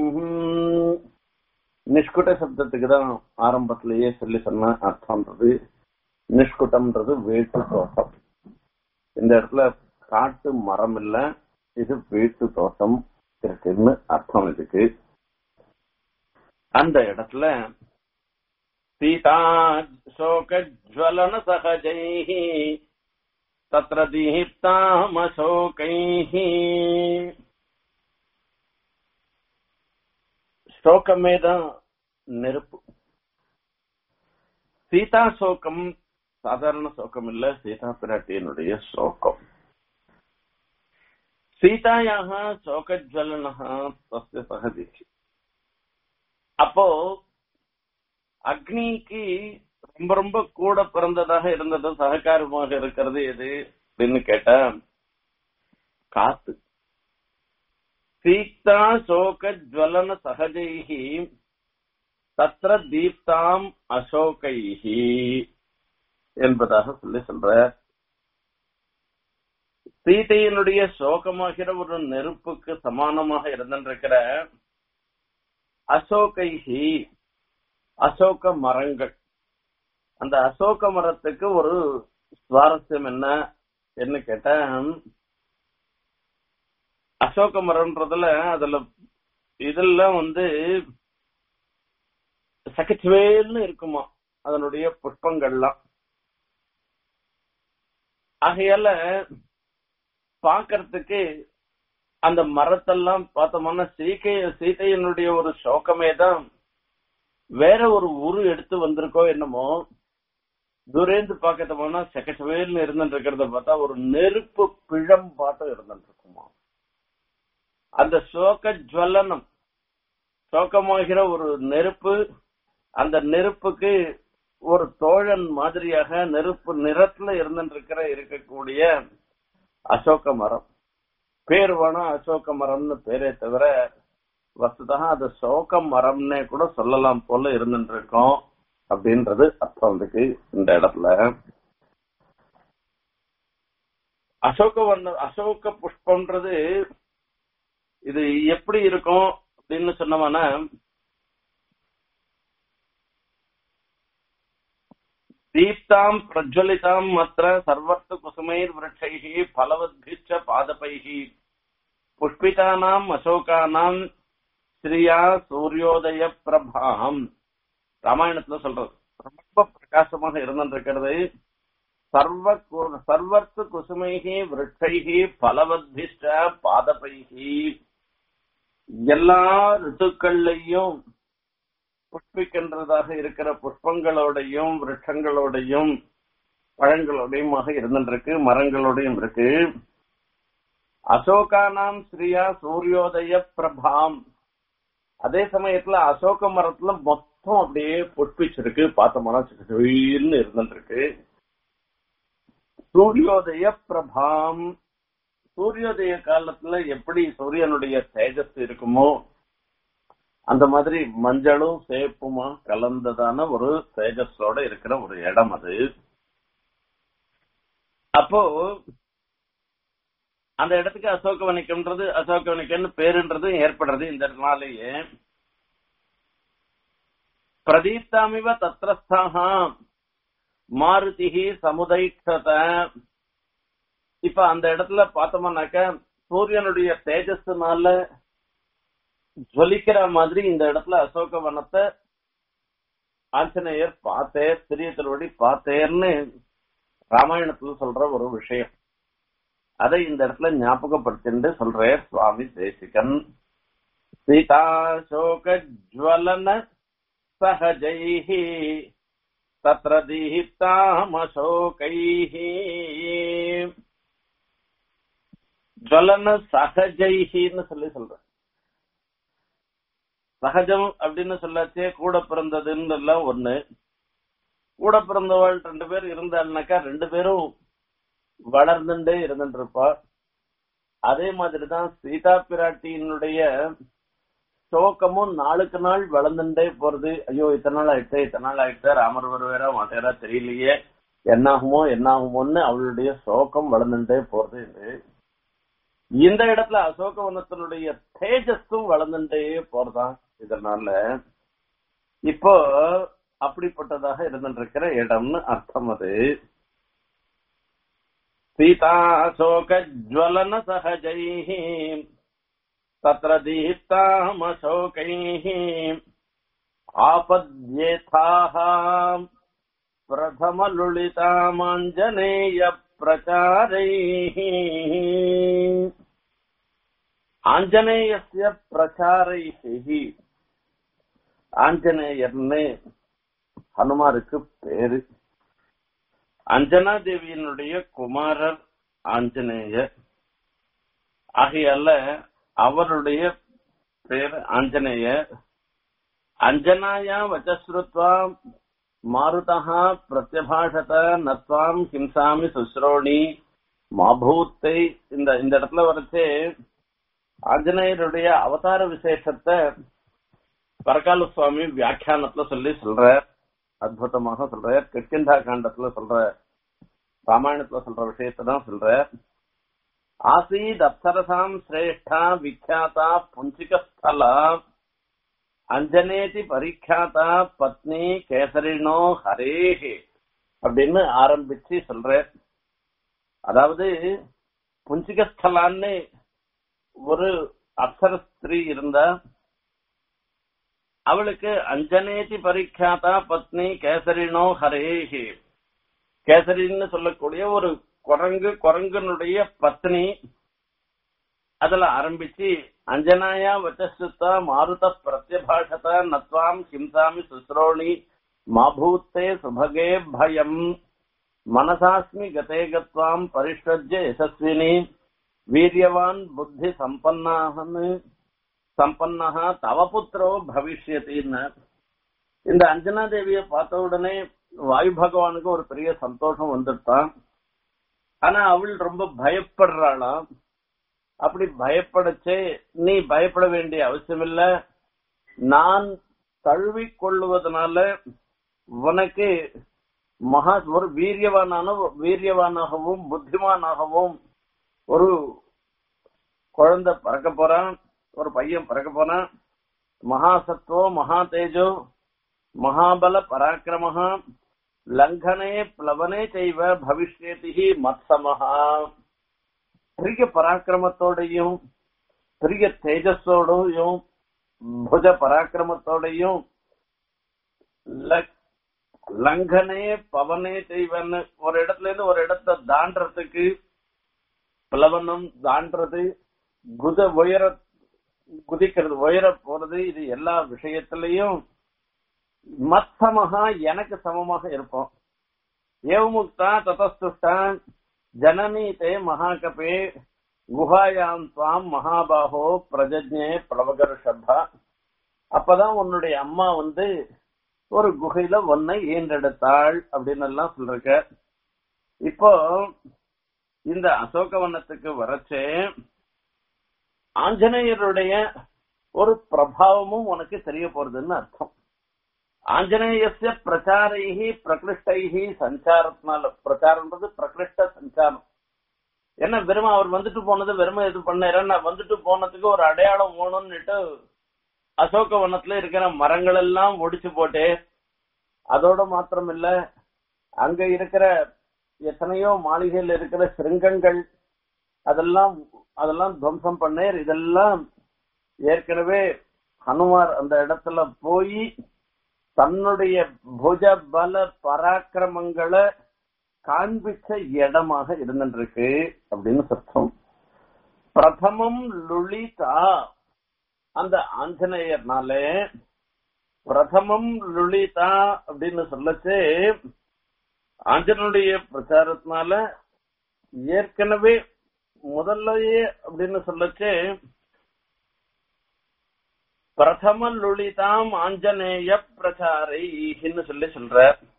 நிஷ்குட்ட சப்தத்துக்கு தான் ஆரம்பத்திலேயே சொல்லி சொன்ன அர்த்தம்ன்றது நிஷ்குட்டம்ன்றது வீட்டு தோட்டம் இந்த இடத்துல காட்டு மரம் இல்ல இது வீட்டு தோட்டம் இருக்குன்னு அர்த்தம் இதுக்கு அந்த இடத்துல சீதா சோகஜ்வலன சகஜை தத்ர தீப்தாமசோகை ஸ்லோகமே தான் நெருப்பு சீதா சோகம் சாதாரண சோகம் இல்ல சீதா பிராட்டியனுடைய சோகம் சீதாயாக சோகஜ்வலனः தஸ்ய சகதி அப்போ அக்னிக்கு ரொம்ப ரொம்ப கூட பிறந்ததாக இருந்தது சககாரமாக இருக்கிறது எது அப்படின்னு கேட்டா காத்து சீதா சோக ஜுவலன சகஜைஹி தத்ர தீப்தாம் அசோகைஹி என்பதாக சொல்லி சொல்ற சீதையினுடைய சோகமாகிற ஒரு நெருப்புக்கு சமானமாக இருந்திருக்கிற அசோகைஹி அசோக மரங்கள் அந்த அசோக மரத்துக்கு ஒரு சுவாரஸ்யம் என்ன என்ன கேட்டா அசோக மரம்ன்றதுல அதுல இதெல்லாம் வந்து சகச்சுவேல்னு இருக்குமா அதனுடைய புஷ்பங்கள்லாம் ஆகையால பாக்கிறதுக்கு அந்த மரத்தெல்லாம் பார்த்தோம்னா சீக்கை சீதையனுடைய ஒரு சோகமே தான் வேற ஒரு உரு எடுத்து வந்திருக்கோ என்னமோ துரேந்து பாக்கத்தோம்னா செகச்சவேல்னு இருந்துட்டு இருக்கிறத பார்த்தா ஒரு நெருப்பு பிழம் பாட்டம் இருந்துட்டு இருக்குமா அந்த சோக ஜுவலனம் சோகமாகிற ஒரு நெருப்பு அந்த நெருப்புக்கு ஒரு தோழன் மாதிரியாக நெருப்பு நிறத்துல இருந்துட்டு இருக்கிற இருக்கக்கூடிய அசோக மரம் பேர் வேணும் அசோக மரம்னு பேரே தவிர வசுதா அது சோக மரம்னே கூட சொல்லலாம் போல இருந்துட்டு இருக்கோம் அப்படின்றது அர்த்தம் இருக்கு இந்த இடத்துல அசோக வர்ண அசோக புஷ்பம்ன்றது இது எப்படி இருக்கும் அப்படின்னு சொன்னோம்னா தீப்தாம் பிரஜ்வலிதாம் மற்ற சர்வர்த்த குசுமைர் விரட்சைः பலவத்பிச்ச பாதபைः புஷ்பிதானாம் அசோகானாம் ஸ்ரீயா சூரியோதய பிரபாம் ராமாயணத்துல சொல்றது ரொம்ப பிரகாசமாக இருந்திருக்கிறது சர்வ கு- சர்வர்த்து குசுமைகி விரட்சைகி பலவத்பிஷ்ட பாதபைகி எல்லா ரித்துக்கள்லையும் புஷ்பிக்கின்றதாக இருக்கிற புஷ்பங்களோடையும் விருட்சங்களோடையும் பழங்களோடையுமாக இருந்துருக்கு மரங்களோடையும் இருக்கு அசோகானாம் ஸ்ரீயா சூரியோதய பிரபாம் அதே சமயத்துல அசோக மரத்துல மொத்தம் அப்படியே புஷ்பிச்சிருக்கு பார்த்தோம்னா சின்னு இருந்துருக்கு சூரியோதய பிரபாம் சூரியோதய காலத்துல எப்படி சூரியனுடைய தேஜஸ் இருக்குமோ அந்த மாதிரி மஞ்சளும் சேப்புமா கலந்ததான ஒரு தேஜஸோட இருக்கிற ஒரு இடம் அது அப்போ அந்த இடத்துக்கு அசோகவனிக்கம்ன்றது அசோகவனிக்கம்னு பேருன்றது ஏற்படுறது இந்த நாளையே பிரதீப்தாமிவ தத்ரஸ்தாக மாருதிஹி சமுதைக்ஷத இப்ப அந்த இடத்துல பார்த்தோம்னாக்க சூரியனுடைய தேஜஸ்னால ஜொலிக்கிற மாதிரி இந்த இடத்துல அசோக வனத்தை ஆஞ்சநேயர் பார்த்தேர் சிறிய திருவடி பார்த்தேர்னு ராமாயணத்துல சொல்ற ஒரு விஷயம் அதை இந்த இடத்துல ஞாபகப்படுத்திட்டு சொல்றார் சுவாமி தேசிகன் சீதாசோக ஜுவலன சகஜைः தத்ர தீப்தாமசோகைः ஜுவலன சகஜைஹின்னு சொல்லி சொல்ற சகஜம் அப்படின்னு சொல்லாச்சே கூட பிறந்ததுன்னு எல்லாம் ஒண்ணு கூட பிறந்தவள் ரெண்டு பேர் இருந்தாள்னாக்கா ரெண்டு பேரும் வளர்ந்துட்டே இருந்துட்டு இருப்பா அதே மாதிரிதான் சீதா பிராட்டியினுடைய சோகமும் நாளுக்கு நாள் வளர்ந்துட்டே போறது ஐயோ இத்தனை நாள் ஆயிடுச்சு இத்தனை நாள் ஆயிடுச்சு ராமர் வருவேரா மாட்டேரா தெரியலையே என்னாகுமோ என்னாகுமோன்னு அவளுடைய சோகம் வளர்ந்துட்டே போறது இது இந்த இடத்துல அசோகவனத்தினுடைய தேஜஸும் வளர்ந்துட்டே போறதான் இதனால இப்போ அப்படிப்பட்டதாக இருந்துருக்கிற இடம்னு அர்த்தம் அது சீதாசோகஜ்வலன சகஜைः तत्र दीप्तामशोकैः आपद्येथाः प्रथमलुलितामाञ्जनेयप्रचारैः ஆஞ்சநேயஸ்ய பிரச்சாரைஹி ஆஞ்சநேயர்னு ஹனுமாருக்கு பேரு அஞ்சனா தேவியினுடைய குமாரர் ஆஞ்சநேயர் ஆகையால அவருடைய பேர் ஆஞ்சநேயர் அஞ்சனாயா வச்சஸ்ருத்வா மாருதா பிரத்யபாஷத நத்வாம் ஹிம்சாமி சுஸ்ரோணி மாபூத்தை இந்த இந்த இடத்துல வரைச்சே ஆஞ்சநேயருடைய அவதார விசேஷத்தை பரகால சுவாமி வியாக்கியானத்துல சொல்லி சொல்ற அற்புதமாக சொல்ற கிருஷ்கிந்தா காண்டத்துல சொல்ற ராமாயணத்துல சொல்ற விஷயத்தை தான் சொல்ற ஆசீத் அப்சரசாம் சிரேஷ்டா விக்யாதா புஞ்சிகஸ்தலா அஞ்சனேதி பரிக்யாதா பத்னி கேசரினோ ஹரேஹே அப்படின்னு ஆரம்பிச்சு சொல்ற அதாவது புஞ்சிகஸ்தலான்னு ஒரு அப்சர ஸ்திரீ இருந்தா அவளுக்கு அஞ்சனேதி பரிக்யாதா பத்னி கேசரினோ ஹரேஹே கேசரின்னு சொல்லக்கூடிய ஒரு குரங்கு குரங்கனுடைய பத்னி அதுல ஆரம்பிச்சு அஞ்சனாயா வச்சசுத்தா மாருத பிரத்யபாஷத நத்வாம் ஹிம்சாமி சுஸ்ரோணி மாபூத்தே சுபகே பயம் மனசாஸ்மி கதே கத்வாம் பரிஷ்வஜ்ய யசஸ்வினி வீரியவான் புத்தி சம்பன்னாகன் சம்பன்னஹா தவ புத்திரோ பவிஷ்யத்தின்னு இந்த அஞ்சனா தேவியை பார்த்த உடனே வாயு பகவானுக்கு ஒரு பெரிய சந்தோஷம் வந்துட்டான் ஆனா அவள் ரொம்ப பயப்படுறாளாம் அப்படி பயப்படச்சே நீ பயப்பட வேண்டிய அவசியம் இல்ல நான் தழுவி கொள்ளுவதனால உனக்கு மகா ஒரு வீரியவானான வீரியவானாகவும் புத்திமானாகவும் ஒரு குழந்தை பறக்க போறான் ஒரு பையன் பறக்க போறான் மகாசத்துவோ மகா தேஜோ மகாபல பராக்கிரமஹா லங்கனே பிளவனே செய்வ பவிஷ்யதி மத்சமஹா பெரிய பராக்கிரமத்தோடையும் பெரிய தேஜஸோடையும் புஜ பராக்கிரமத்தோடையும் லங்கனே பவனே செய்வன்னு ஒரு இடத்துல இருந்து ஒரு இடத்தை தாண்டறதுக்கு பிளவனம் தாண்டறது குத உயர குதிக்கிறது உயர போறது இது எல்லா விஷயத்திலையும் மத்சமகா எனக்கு சமமாக இருப்போம் ஏவமுக்தா ததஸ்துஷ்டா ஜனனி தே மகாகபே குஹாயாம் துவாம் மகாபாகோ பிரஜஜ்ஞே பிளவகர்ஷபா அப்பதான் உன்னுடைய அம்மா வந்து ஒரு குகையில ஒன்னை ஈன்றெடுத்தாள் அப்படின்னு எல்லாம் சொல்லிருக்க இப்போ இந்த அசோகவனத்துக்கு வரச்சே ஆஞ்சநேயருடைய ஒரு பிரபாவமும் உனக்கு தெரிய போறதுன்னு அர்த்தம் ஆஞ்சநேயசிய பிரச்சாரைஹி பிரகிருஷ்டைஹி சஞ்சாரத்தினால பிரச்சாரம்ன்றது பிரகிருஷ்ட சஞ்சாரம் என்ன வெறும் அவர் வந்துட்டு போனது வெறும் இது பண்ண நான் வந்துட்டு போனதுக்கு ஒரு அடையாளம் வேணும்னுட்டு அசோக வனத்துல இருக்கிற மரங்கள் எல்லாம் ஒடிச்சு போட்டு அதோட மாத்திரம் இல்ல அங்க இருக்கிற எத்தனையோ மாளிகையில் இருக்கிற சிருங்கங்கள் அதெல்லாம் அதெல்லாம் துவம்சம் பண்ணேர் இதெல்லாம் ஏற்கனவே ஹனுமார் அந்த இடத்துல போய் தன்னுடைய புஜ பல பராக்கிரமங்களை காண்பிச்ச இடமாக இருந்துருக்கு அப்படின்னு சத்தம் பிரதமம் லுளிதா அந்த ஆஞ்சநேயர்னாலே பிரதமம் லுளிதா அப்படின்னு சொல்லச்சு ஆஞ்சனுடைய பிரச்சாரத்தினால ஏற்கனவே முதல்லயே அப்படின்னு சொல்லச்சு பிரதம லுளிதாம் ஆஞ்சநேய பிரச்சாரைன்னு சொல்லி சொல்ற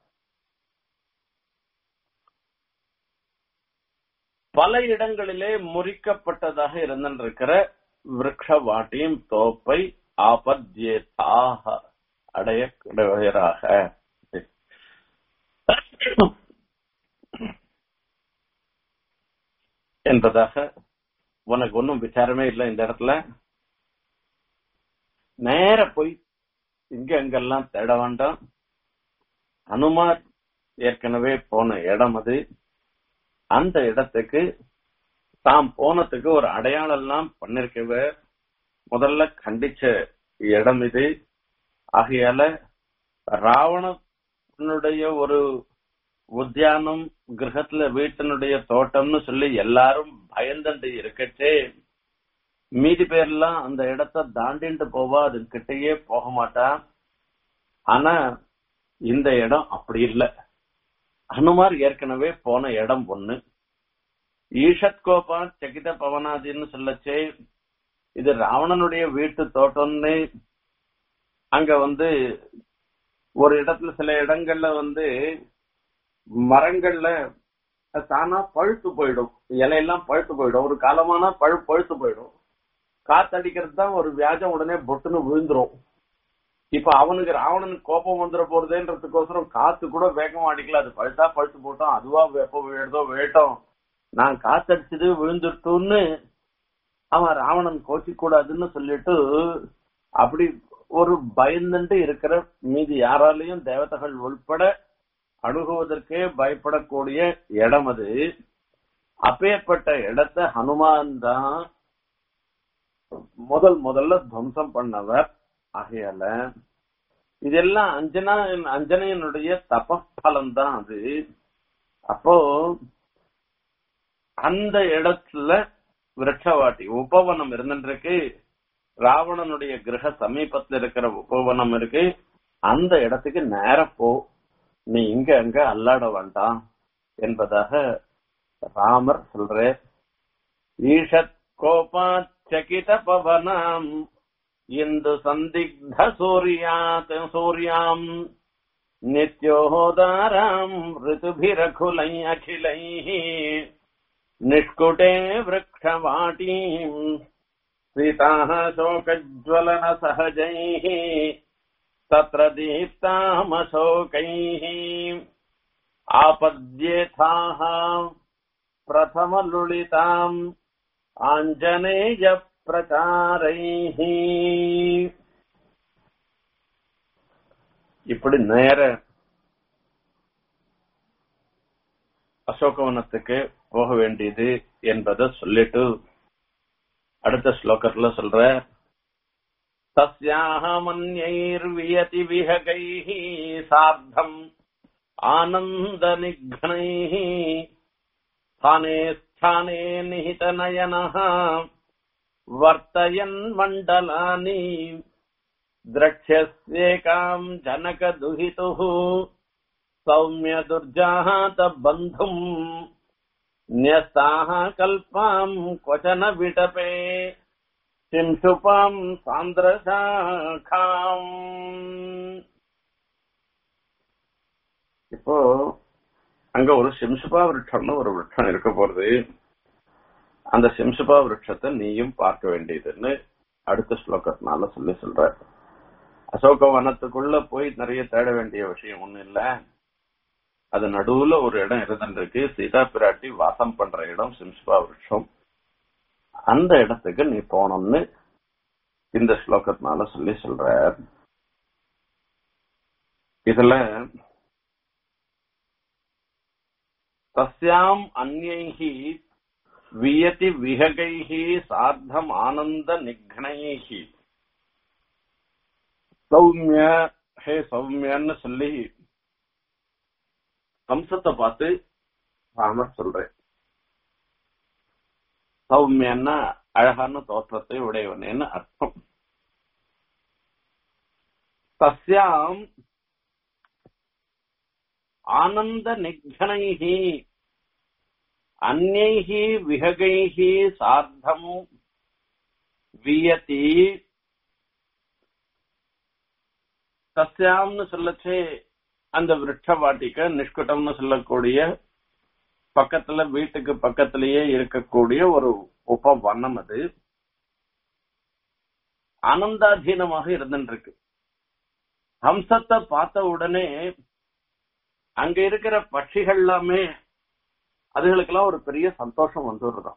பல இடங்களிலே முறிக்கப்பட்டதாக இருந்திருக்கிற விரக்ஷ வாட்டியும் தோப்பை ஆபத்யேதாக அடைய கிடையராக என்பதாக உனக்கு ஒன்றும் விசாரமே இல்லை இந்த இடத்துல நேர போய் இங்க அங்கெல்லாம் தேட வேண்டாம் அனுமார் ஏற்கனவே போன இடம் அது அந்த இடத்துக்கு தாம் போனதுக்கு ஒரு அடையாளம் எல்லாம் பண்ணிருக்கவ முதல்ல கண்டிச்ச இடம் இது ஆகையால ராவணனுடைய ஒரு உத்தியானம் கிரகத்துல வீட்டினுடைய தோட்டம்னு சொல்லி எல்லாரும் பயந்துண்டு இருக்கச்சே மீதி பேர்லாம் அந்த இடத்த தாண்டிட்டு போவா அது கிட்டயே போக மாட்டா ஆனா இந்த இடம் அப்படி இல்லை ஹனுமார் ஏற்கனவே போன இடம் ஒண்ணு ஈஷத் கோபா சகித பவனாதின்னு சொல்லச்சே இது ராவணனுடைய வீட்டு தோட்டம்னு அங்க வந்து ஒரு இடத்துல சில இடங்கள்ல வந்து மரங்கள்ல தானா பழுத்து போயிடும் இலையெல்லாம் பழுத்து போயிடும் ஒரு காலமானா பழு பழுத்து போயிடும் காத்தடிக்கிறது தான் ஒரு வியாஜம் உடனே பொட்டுன்னு விழுந்துரும் இப்ப அவனுக்கு ராவணனுக்கு கோபம் வந்துட போறதேன்றதுக்கோசரம் காத்து கூட வேகமா அடிக்கல அது பழுத்தா பழுத்து போட்டோம் அதுவா எப்ப விழுதோ விழட்டும் நான் காத்தடிச்சது விழுந்துட்டோன்னு அவன் ராவணன் கோச்சி கூடாதுன்னு சொல்லிட்டு அப்படி ஒரு பயந்துட்டு இருக்கிற மீதி யாராலையும் தேவதைகள் உள்பட அணுகுவதற்கே பயப்படக்கூடிய இடம் அது அப்பேற்பட்ட இடத்த ஹனுமான் தான் முதல் முதல்ல துவம்சம் பண்ணவர் ஆகையால இதெல்லாம் அஞ்சனா அஞ்சனையனுடைய தபலம் தான் அது அப்போ அந்த இடத்துல விரட்சவாட்டி உபவனம் இருந்துருக்கு ராவணனுடைய கிரக சமீபத்துல இருக்கிற உபவனம் இருக்கு அந்த இடத்துக்கு நேர போ நீ இங்க அங்க அல்லாட வேண்டாம் என்பதாக ராமர் சொல்ற ஈஷத் கோபாத் சகித பவனம் இந்து சந்திக்த சூரியாத் சூரியாம் நித்யோதாராம் ऋतुभिरखुलै अखिलैः निष्कुटे वृक्षवाटीम् सीताः शोकज्वलनसहजैः तत्र दीप्तामशोकैः आपद्येथाः प्रथमलुलिताम् ஆஞ்சநேயப்பிரச்சாரைः இப்படி நேர அசோகவனத்துக்கு போக வேண்டியது என்பதை சொல்லிட்டு அடுத்த ஸ்லோகத்துல சொல்ற தஸ்யாக மன்யைர்வியதி விஹகைः சார்த்தம் ஆனந்த நிக்னைः ஸ்தானே ஸ்தானே நிஹிதநயனः வர்த்தயன் மண்டலானி द्रक्ष्यस्येकाम् जनकदुहितुः सौम्यदुर्जातबन्धुम् न्यस्ताः कल्पाम् क्वचन विटपे शिंशुपाम् சாந்திரசாகாம் இப்போ அங்க ஒரு சிம்சுபா விருட்சம்னு ஒரு விருட்சம் இருக்க போறது அந்த சிம்சுபா விருட்சத்தை நீயும் பார்க்க வேண்டியதுன்னு அடுத்த ஸ்லோகத்தினால சொல்லி சொல்ற அசோக வனத்துக்குள்ள போய் நிறைய தேட வேண்டிய விஷயம் ஒண்ணும் இல்ல அது நடுவுல ஒரு இடம் இருந்துருக்கு சீதா பிராட்டி வாசம் பண்ற இடம் சிம்ஸ்பா விருட்சம் அந்த இடத்துக்கு நீ போனோம்னு இந்த ஸ்லோகத்தினால சொல்லி சொல்ற இதுல தஸ்யாம் அந்யைः வியதி விஹகைः சார்த்தம் ஆனந்த நிக்னைः சௌமிய ஹே சௌமியன்னு சொல்லி கம்சத்தை பார்த்து ராமர் சொல்றேன் சௌமியன்னா அழகான தோற்றத்தை உடையவனேன்னு அர்த்தம் தஸ்யாம் ஆனந்த நிக்னைஹி அந்நைஹி விஹகைஹி சார்த்தம் வியதி தஸ்யாம்னு சொல்லச்சே அந்த விருட்ச வாட்டிக்க நிஷ்குட்டம்னு சொல்லக்கூடிய பக்கத்துல வீட்டுக்கு பக்கத்திலேயே இருக்கக்கூடிய ஒரு உபவனம் அது ஆனந்தாதீனமாக இருந்துருக்கு ஹம்சத்தை பார்த்த உடனே அங்க இருக்கிற பட்சிகள் எல்லாமே அதுகளுக்கெல்லாம் ஒரு பெரிய சந்தோஷம் வந்துடுறதாம்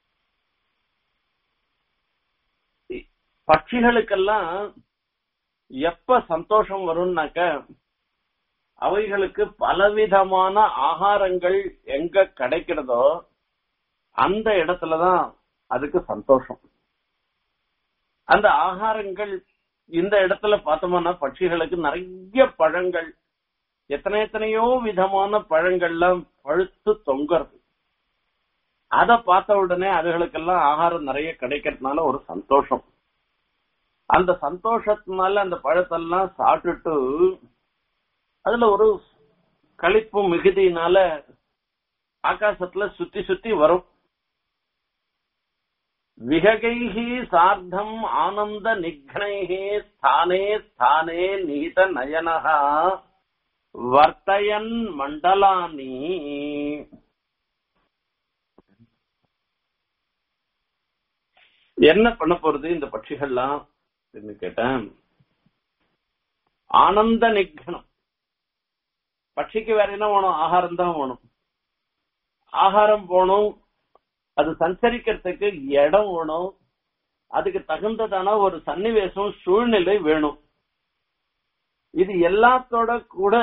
பட்சிகளுக்கெல்லாம் எப்ப சந்தோஷம் வரும்னாக்க அவைகளுக்கு பலவிதமான ஆகாரங்கள் எங்க கிடைக்கிறதோ அந்த இடத்துலதான் அதுக்கு சந்தோஷம் அந்த ஆகாரங்கள் இந்த இடத்துல பார்த்தோம்னா பட்சிகளுக்கு நிறைய பழங்கள் எத்தனை எத்தனையோ விதமான பழங்கள்லாம் பழுத்து தொங்குறது அத பார்த்த உடனே அதுகளுக்கெல்லாம் ஆகாரம் நிறைய கிடைக்கிறதுனால ஒரு சந்தோஷம் அந்த சந்தோஷத்தினால அந்த பழத்தெல்லாம் சாப்பிட்டுட்டு அதுல ஒரு களிப்பு மிகுதியினால ஆகாசத்துல சுத்தி சுத்தி வரும் விககைஹி சார்த்தம் ஆனந்த நிக்னைஹி ஸ்தானே ஸ்தானே நீத நயனஹா வர்த்தயன் மண்டலானி என்ன பண்ண போறது இந்த பட்சிகள்லாம் கேட்டேன் ஆனந்த நிக்னம் பட்சிக்கு வேற என்ன வேணும் ஆகாரம் தான் வேணும் ஆகாரம் போகணும் அது சஞ்சரிக்கிறதுக்கு இடம் வேணும் அதுக்கு தகுந்ததான ஒரு சன்னிவேசம் சூழ்நிலை வேணும் இது எல்லாத்தோட கூட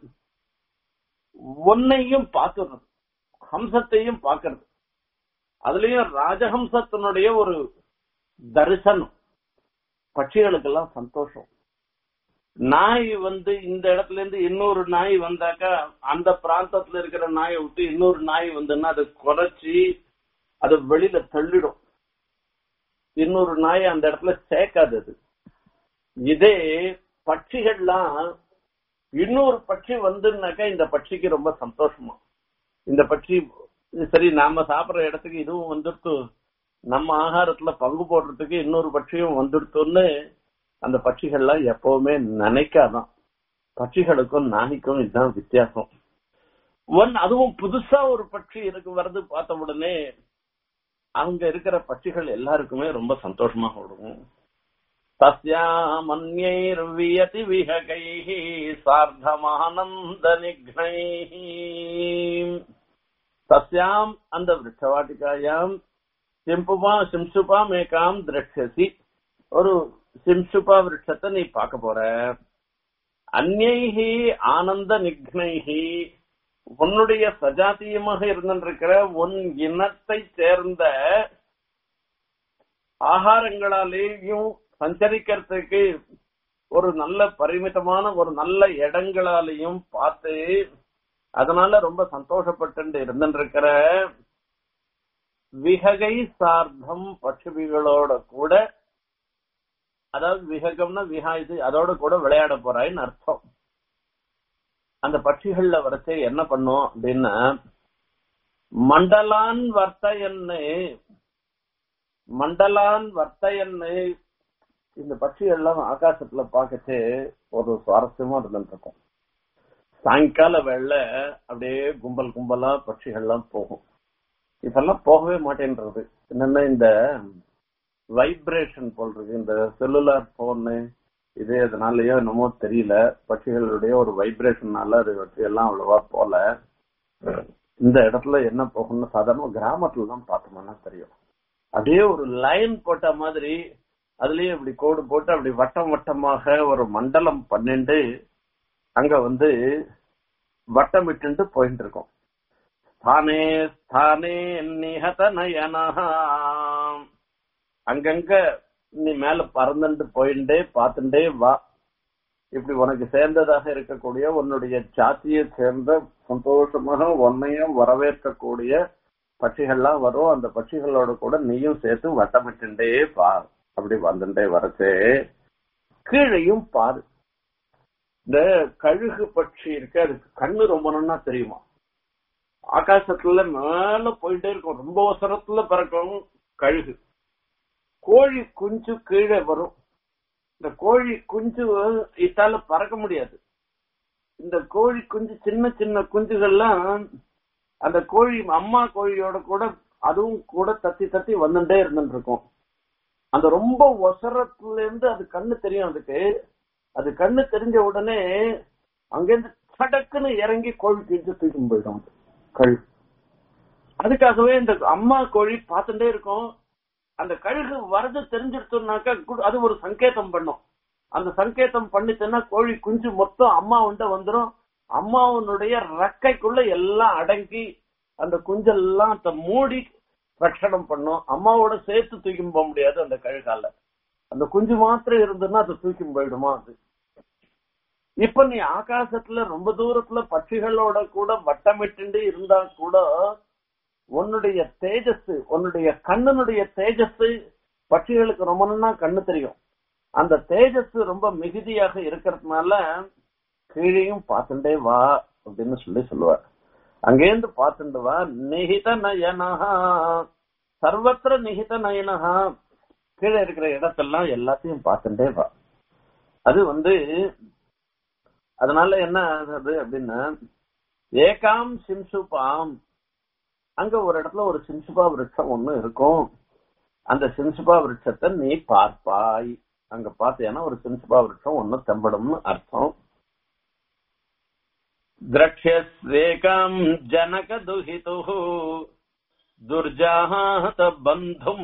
ஒன்னையும் பார்க்கறது ஹம்சத்தையும் பார்க்கறது அதுலயும் ராஜஹம்சத்தினுடைய ஒரு தரிசனம் பட்சிகளுக்கெல்லாம் சந்தோஷம் நாய் வந்து இந்த இடத்துல இருந்து இன்னொரு நாய் வந்தாக்கா அந்த பிராந்தத்துல இருக்கிற நாயை விட்டு இன்னொரு நாய் வந்துன்னா அதை குறைச்சி அது வெளியில தள்ளிடும் இன்னொரு நாயை அந்த இடத்துல சேர்க்காது அது இதே பட்சிகள்லாம் இன்னொரு பட்சி வந்துனாக்கா இந்த பட்சிக்கு ரொம்ப சந்தோஷமா இந்த பட்சி சரி நாம சாப்பிடுற இடத்துக்கு இதுவும் வந்துடுத்து நம்ம ஆகாரத்துல பங்கு போடுறதுக்கு இன்னொரு பட்சியும் வந்துடுத்துன்னு அந்த பட்சிகள்லாம் எப்பவுமே நினைக்காதான் பட்சிகளுக்கும் நாய்க்கும் இதுதான் வித்தியாசம் ஒன் அதுவும் புதுசா ஒரு பட்சி இருக்கு வருது பார்த்த உடனே அங்க இருக்கிற பட்சிகள் எல்லாருக்குமே ரொம்ப சந்தோஷமாக விடுவோம் தஸ்யாமன்யைர்வியதி விஹகைः சார்த்தமானந்த நிக்னைः தஸ்யாம் அந்த விருட்சவாட்டிகாயாம் சிம்புமா சிம்சுபாம் ஏகாம் திரட்சசி ஒரு சிம்சுபா விருட்சத்தை நீ பார்க்க போற அந்நைஹி ஆனந்த நிக்னைஹி உன்னுடைய சஜாத்தியமாக இருந்திருக்கிற உன் இனத்தை சேர்ந்த ஆகாரங்களாலேயும் சஞ்சரிக்கிறதுக்கு ஒரு நல்ல பரிமிதமான ஒரு நல்ல இடங்களாலையும் பார்த்து அதனால ரொம்ப சந்தோஷப்பட்டு இருந்திருக்கிற விககை சார்த்தம் பட்சுபிகளோட கூட அதாவது விககம்னா விஹா இது அதோட கூட விளையாட போறாயின்னு அர்த்தம் அந்த பட்சிகள்ல வரைச்சே என்ன பண்ணும் அப்படின்னா மண்டலான் வர்த்தயன்னு மண்டலான் வர்த்தயன்னு இந்த பட்சிகள்லாம் ஆகாசத்துல பார்க்கச்சு ஒரு சுவாரஸ்யமா இருந்துட்டு இருக்கும் சாயங்கால வேளை அப்படியே கும்பல் கும்பலா பட்சிகள்லாம் போகும் இதெல்லாம் போகவே மாட்டேன்றது என்னன்னா இந்த வைப்ரேஷன் போல் இருக்கு இந்த செல்லுலார் போன்னு இது அதனாலயோ என்னமோ தெரியல பட்சிகளுடைய ஒரு வைப்ரேஷன்னால அது வச்சு எல்லாம் அவ்வளவா போல இந்த இடத்துல என்ன போகும்னு சாதாரண கிராமத்துல தான் பார்த்தோம்னா தெரியும் அப்படியே ஒரு லைன் போட்ட மாதிரி அதுலயே இப்படி கோடு போட்டு அப்படி வட்டம் வட்டமாக ஒரு மண்டலம் பன்னெண்டு அங்க வந்து வட்டமிட்டு போயிட்டு இருக்கோம் ஸ்தானே ஸ்தானே நிஹத நயனஹ அங்கங்க நீ மேல பறந்துட்டு போயிட்டே பார்த்துட்டே வா இப்படி உனக்கு சேர்ந்ததாக இருக்கக்கூடிய உன்னுடைய சாத்தியை சேர்ந்த சந்தோஷமாக உன்னையும் வரவேற்கக்கூடிய பட்சிகள்லாம் வரும் அந்த பட்சிகளோட கூட நீயும் சேர்த்து வட்டமிட்டுண்டே பார் அப்படி வந்துட்டே வரச்சே கீழையும் பாரு இந்த கழுகு பட்சி இருக்கு அதுக்கு கண்ணு ரொம்ப நன்னா தெரியுமா ஆகாசத்துல மேல போயிட்டே இருக்கும் ரொம்ப அவசரத்துல பறக்கும் கழுகு கோழி குஞ்சு கீழே வரும் இந்த கோழி குஞ்சு இத்தால பறக்க முடியாது இந்த கோழி குஞ்சு சின்ன சின்ன குஞ்சுகள்லாம் அந்த கோழி அம்மா கோழியோட கூட அதுவும் கூட தத்தி தத்தி வந்துட்டே இருந்துட்டு இருக்கும் அந்த ரொம்ப ஒசரத்துல இருந்து அது கண்ணு தெரியும் அதுக்கு அது கண்ணு தெரிஞ்ச உடனே அங்கிருந்து சடக்குன்னு இறங்கி கோழி குஞ்சு தூக்கி போயிடும் கழு அதுக்காகவே இந்த அம்மா கோழி பார்த்துட்டே இருக்கும் அந்த கழுகு வரது தெரிஞ்சிருச்சோம்னாக்கா அது ஒரு சங்கேதம் பண்ணும் அந்த சங்கேதம் பண்ணிச்சுன்னா கோழி குஞ்சு மொத்தம் அம்மா உண்ட வந்துடும் அம்மாவனுடைய ரெக்கைக்குள்ள எல்லாம் அடங்கி அந்த குஞ்செல்லாம் மூடி ரட்சணம் பண்ணும் அம்மாவோட சேர்த்து தூக்கி போக முடியாது அந்த கழுகால அந்த குஞ்சு மாத்திரம் இருந்ததுன்னா அது தூக்கி போயிடுமா அது இப்ப நீ ஆகாசத்துல ரொம்ப தூரத்துல பட்சிகளோட கூட வட்டமிட்டு இருந்தா கூட உன்னுடைய தேஜஸ் உன்னுடைய கண்ணனுடைய தேஜஸ் பட்சிகளுக்கு ரொம்ப நன்னா கண்ணு தெரியும் அந்த தேஜஸ் ரொம்ப மிகுதியாக இருக்கிறதுனால கீழையும் பார்த்துட்டே வா அப்படின்னு சொல்லி சொல்லுவார் அங்கேருந்து பார்த்துட்டு வா நிகித நயனஹா சர்வத்திர நிகித நயனஹா கீழே இருக்கிற இடத்தெல்லாம் எல்லாத்தையும் பார்த்துட்டே வா அது வந்து அதனால என்ன ஆகுது அப்படின்னா ஏகாம் சிம்சுபாம் அங்க ஒரு இடத்துல ஒரு சிம்சுபா விருட்சம் ஒண்ணு இருக்கும் அந்த சிம்சுபா விருட்சத்தை நீ பார்ப்பாய் அங்க பார்த்தேன்னா ஒரு சிம்சுபா விருட்சம் ஒண்ணு தெம்படும்னு அர்த்தம் द्रक्ष्यस्वेकम् जनकदुहितुः दुर्जात பந்தும்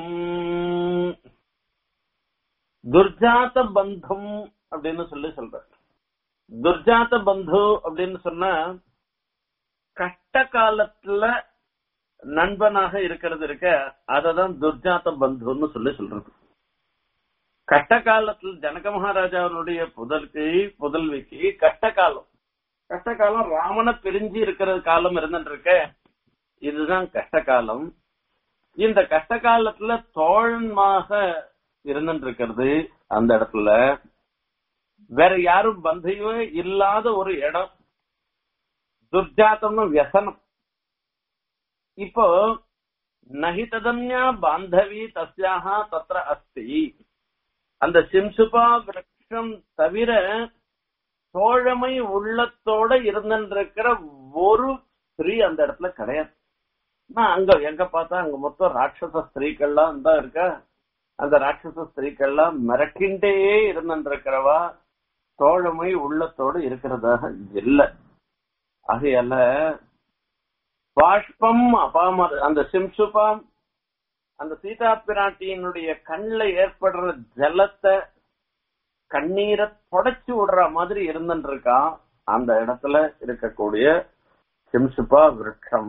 துர்ஜாத பந்தும் அப்படின்னு சொல்லி சொல்ற துர்ஜாத பந்து அப்படின்னு சொன்னா கஷ்ட காலத்துல நண்பனாக இருக்கிறது இருக்க அததான் துர்ஜாத பந்துன்னு சொல்லி சொல்றது கஷ்ட காலத்துல ஜனக மகாராஜாவுடைய புதல்க்கு புதல்விக்கு கஷ்ட காலம் கஷ்ட காலம் ராமனை பிரிஞ்சு இருக்கிற காலம் இருந்துட்டு இருக்க இதுதான் கஷ்ட காலம் இந்த கஷ்ட காலத்துல தோழன்மாக இருந்துட்டு இருக்கிறது அந்த இடத்துல வேற யாரும் பந்தையே இல்லாத ஒரு இடம் துர்ஜாத்தம்னு வியசனம் இப்போ நகிததன்யா பாந்தவி தஸ்யாக தத்ர அஸ்தி அந்த சிம்சுபா விரக்ஷம் தவிர தோழமை உள்ளத்தோட இருந்திருக்கிற ஒரு ஸ்திரீ அந்த இடத்துல கிடையாது நான் அங்க எங்க பார்த்தா அங்க மொத்தம் ராட்சச ஸ்திரீக்கள்லாம் தான் இருக்க அந்த ராட்சச ஸ்திரீக்கள்லாம் மிரட்டின்டே இருந்திருக்கிறவா தோழமை உள்ளத்தோடு இருக்கிறதாக இல்ல ஆகையால பாஷ்பம் அபாமர் அந்த சிம்சுபாம் அந்த சீதா பிராட்டியினுடைய கண்ணில் ஏற்படுற ஜலத்தை கண்ணீரை தொடச்சு விடுற மாதிரி இருந்துட்டு இருக்கான் அந்த இடத்துல இருக்கக்கூடிய சிம்சுபா விருட்சம்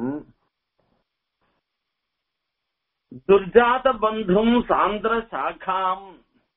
துர்ஜாத பந்தும் சாந்திர சாகாம்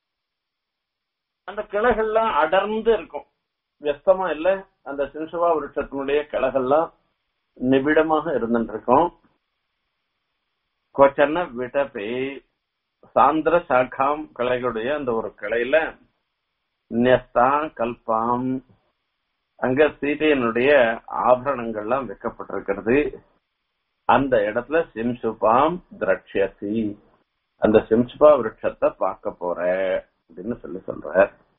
அந்த கிளைகள்லாம் அடர்ந்து இருக்கும் வியஸ்தமா இல்ல அந்த சிம்சுபா விருட்சத்தினுடைய கிளைகள்லாம் நிபிடமாக இருந்துட்டு இருக்கும் கொச்சன்ன விடபே சாந்திர சாகாம் கிளைகளுடைய அந்த ஒரு கிளையில நெஸ்தா கல்பாம் அங்க சீதையனுடைய ஆபரணங்கள்லாம் வைக்கப்பட்டிருக்கிறது அந்த இடத்துல சிம்சுபாம் திரட்சியசி அந்த சிம்சுபா விருட்சத்தை பார்க்க போற அப்படின்னு சொல்லி சொல்ற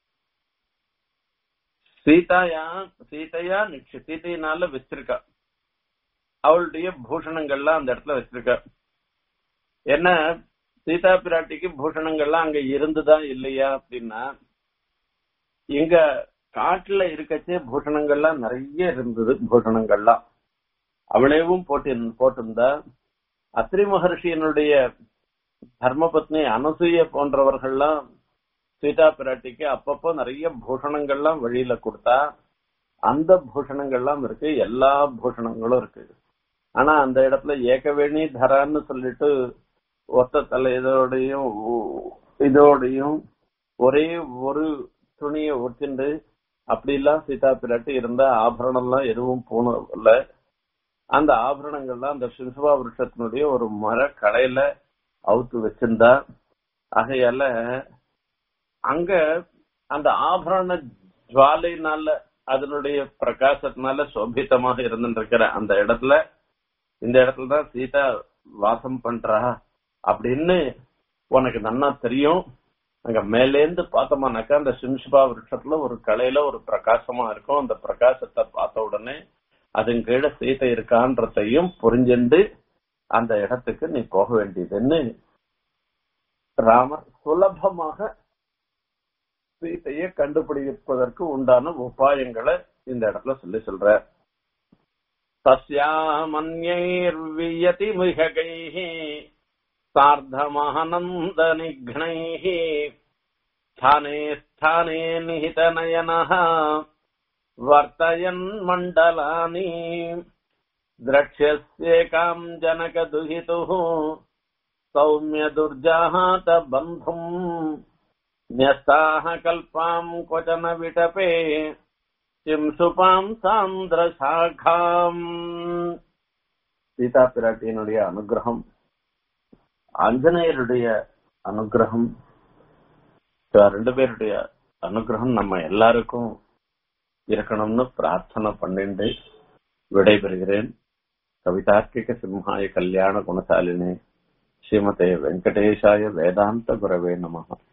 சீதாயா சீதையா நிக்ஷ சீதையினால வச்சிருக்கா அவளுடைய பூஷணங்கள்லாம் அந்த இடத்துல வச்சிருக்கா என்ன சீதா பிராட்டிக்கு பூஷணங்கள்லாம் அங்க இருந்துதான் இல்லையா அப்படின்னா இங்க காட்டுல இருக்கச்சே பூஷணங்கள்லாம் நிறைய இருந்தது பூஷணங்கள்லாம் அவளேவும் போட்டு போட்டிருந்தா அத்ரி மகர்ஷியனுடைய தர்மபத்னி அனசூய போன்றவர்கள்லாம் சீதா பிராட்டிக்கு அப்பப்போ நிறைய பூஷணங்கள்லாம் வழியில கொடுத்தா அந்த பூஷணங்கள்லாம் இருக்கு எல்லா பூஷணங்களும் இருக்கு ஆனா அந்த இடத்துல ஏகவேணி தரான்னு சொல்லிட்டு ஒத்த தலை இதோடையும் இதோடையும் ஒரே ஒரு துணியை ஒட்டிண்டு அப்படிலாம் சீதா பிராட்டி இருந்த ஆபரணம் எல்லாம் எதுவும் போனதில்ல அந்த ஆபரணங்கள்லாம் அந்த சிசுவா விருஷத்தினுடைய ஒரு மர கடையில அவுத்து வச்சிருந்தா ஆகையால அங்க அந்த ஆபரண ஜுவாலையினால அதனுடைய பிரகாசத்தினால சோபித்தமாக இருந்துருக்கிற அந்த இடத்துல இந்த இடத்துல தான் சீதா வாசம் பண்றா அப்படின்னு உனக்கு நன்னா தெரியும் அங்க மேலேந்து பார்த்தோம்னாக்கா அந்த சிம்சிபா விருட்சத்துல ஒரு கலையில ஒரு பிரகாசமா இருக்கும் அந்த பிரகாசத்தை பார்த்த உடனே அதன் கீழே சீதை இருக்கான்றதையும் புரிஞ்சுண்டு அந்த இடத்துக்கு நீ போக வேண்டியதுன்னு ராமர் சுலபமாக சீதையை கண்டுபிடிப்பதற்கு உண்டான உபாயங்களை இந்த இடத்துல சொல்லி சொல்ற தஸ்யாமன்யைர்வியதி மிககைः सार्धमहनन्दनिघ्नैः स्थाने स्थाने निहितनयनः वर्तयन् मण्डलानि द्रक्ष्यस्येकाम् जनकदुहितुः सौम्यदुर्जाहात बन्धुम् न्यस्ताः कल्पाम् क्वचन विटपे சிம்சுபாம் சாந்திரசாகாம் சீதா பிராட்டியினுடைய அனுகிரகம் ஆஞ்சநேயருடைய அனுகிரகம் ரெண்டு பேருடைய அனுகிரகம் நம்ம எல்லாருக்கும் இருக்கணும்னு பிரார்த்தனை பண்ணிண்டு விடைபெறுகிறேன் கவிதார்க்கிக சிம்ஹாய கல்யாண குணசாலினே ஸ்ரீமதே வெங்கடேஷாய வேதாந்த குரவே நமகா